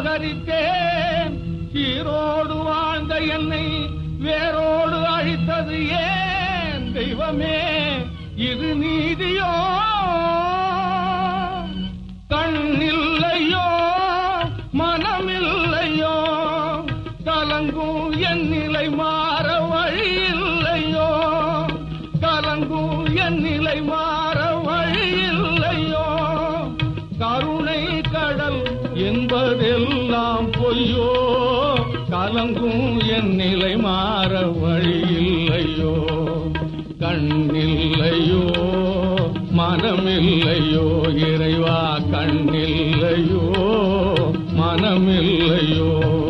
அபகரித்தேன் சீரோடு வாழ்ந்த என்னை வேரோடு அழித்தது ஏன் தெய்வமே இது நீதியோ கண்ணில்லையோ மனமில்லையோ கலங்கும் என் நிலை மாற வழி இல்லையோ கலங்கும் என் நிலை மாற வழி இல்லையோ கருணை கடல் என்பதெல்லாம் பொய்யோ கலங்கும் என் நிலை மாற வழி இல்லையோ கண்ணில்லையோ மனமில்லையோ இறைவா கண்ணில்லையோ மனமில்லையோ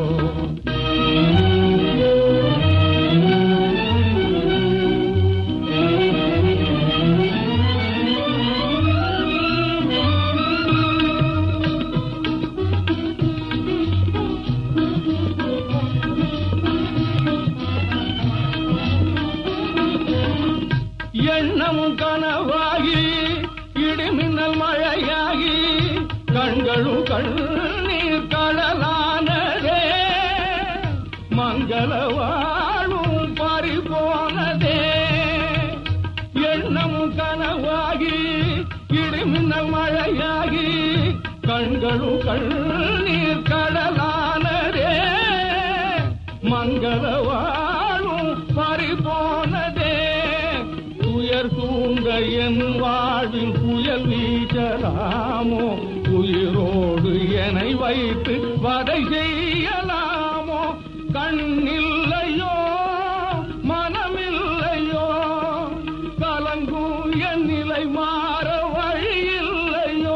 எண்ணமும் கனவாகி இடிமின்னல் மழையாகி கண்களும் கண்ணீர் கடலானதே மங்கள வாழும் பறி போனதே எண்ணமும் கனவாகி இடிமின்னல் மழையாகி கண்களும் கண்ணீர் கடலானதே மங்கள வாழும் பறி போனதே துயர் தூங்க என் வாழ்வில் புயல் வீசலாமோ உயிரோடு என்னை வைத்து வதை செய்யலாமோ கண்ணில்லையோ மனமில்லையோ கலங்கும் என் நிலை மாற வழி இல்லையோ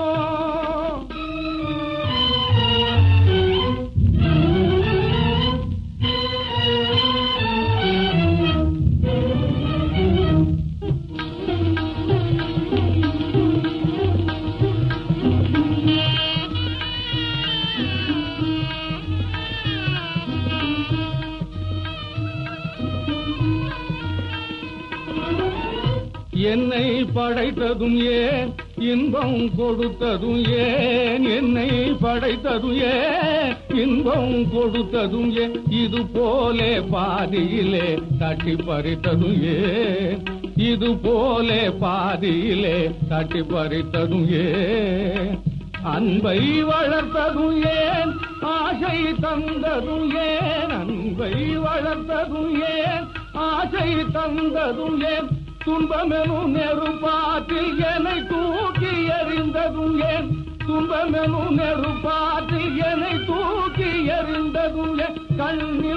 என்னை படைத்ததும் ஏன் இன்பம் கொடுத்ததும் ஏன் என்னை படைத்ததும் ஏன் இன்பம் கொடுத்ததும் ஏன் இது போலே பாதியிலே தட்டி பறித்ததும் ஏன் இது போலே பாதியிலே தட்டி பறித்ததும் ஏன் அன்பை வளர்த்ததும் ஏன் ஆசை தந்ததும் ஏன் அன்பை வளர்த்ததும் ஏன் ஆசை தந்ததும் ஏன் துன்பமெனும் நெருப்பாற்றில் என்னை தூக்கி எறிந்ததும் ஏன் துன்பமெனும் நெருப்பாற்றில் என்னை தூக்கி எறிந்ததும் ஏன் கண்ணில்